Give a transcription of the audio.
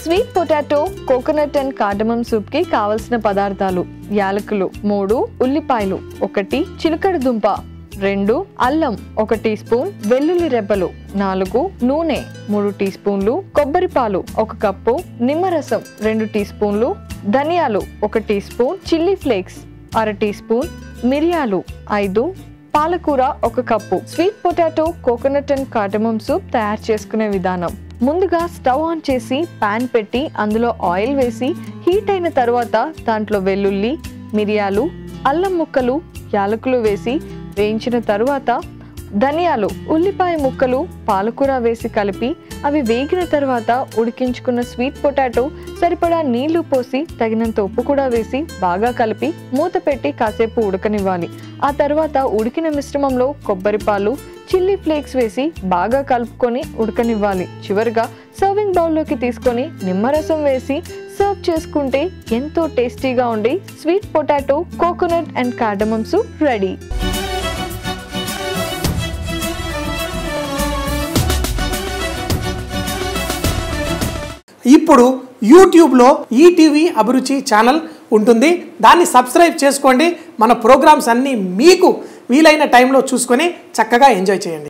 sweet potato coconut and cardamom soup కి కావలసిన పదార్థాలు యాలకులు మూడు ఉల్లిపాయలు ఒకటి చిలకడ దుంప రెండు అల్లం ఒక టీ స్పూన్ వెల్లుల్లి రెబ్బలు నాలుగు నూనె మూడు టీ స్పూన్లు కొబ్బరి పాలు ఒక కప్పు నిమ్మరసం రెండు టీ స్పూన్లు ధనియాలు ఒక టీ స్పూన్ చిల్లీ ఫ్లేక్స్ అర టీ స్పూన్ మిరియాలు ఐదు పాలకూర ఒక cup sweet potato coconut and cardamom soup తయారు చేసుకునే విధానం ముందుగా స్టవ్ ఆన్ చేసి పాన్ పెట్టి అందులో ఆయిల్ వేసి హీట్ అయిన తర్వాత దాంట్లో వెల్లుల్లి మిరియాలు అల్లం ముక్కలు యాలకులు వేసి వేయించిన తరువాత ధనియాలు ఉల్లిపాయ ముక్కలు పాలకూర వేసి కలిపి అవి వేగిన తర్వాత ఉడికించుకున్న స్వీట్ పొటాటో సరిపడా నీళ్లు పోసి తగినంత ఉప్పు కూడా వేసి బాగా కలిపి మూత పెట్టి కాసేపు ఉడకనివ్వాలి ఆ తర్వాత ఉడికిన మిశ్రమంలో కొబ్బరి పాలు చిల్లీ ఫ్లేక్స్ వేసి బాగా కలుపుకొని ఉడకనివ్వాలి చివరిగా సర్వింగ్ బౌల్లోకి తీసుకొని నిమ్మరసం వేసి సర్వ్ చేసుకుంటే ఎంతో టేస్టీగా ఉండి sweet potato coconut and cardamom soup ready ఇప్పుడు యూట్యూబ్లో ఈటీవీ అభిరుచి ఛానల్ ఉంటుంది దాన్ని సబ్స్క్రైబ్ చేసుకోండి మన ప్రోగ్రామ్స్ అన్నీ మీకు వీలైన టైంలో చూసుకొని చక్కగా ఎంజాయ్ చేయండి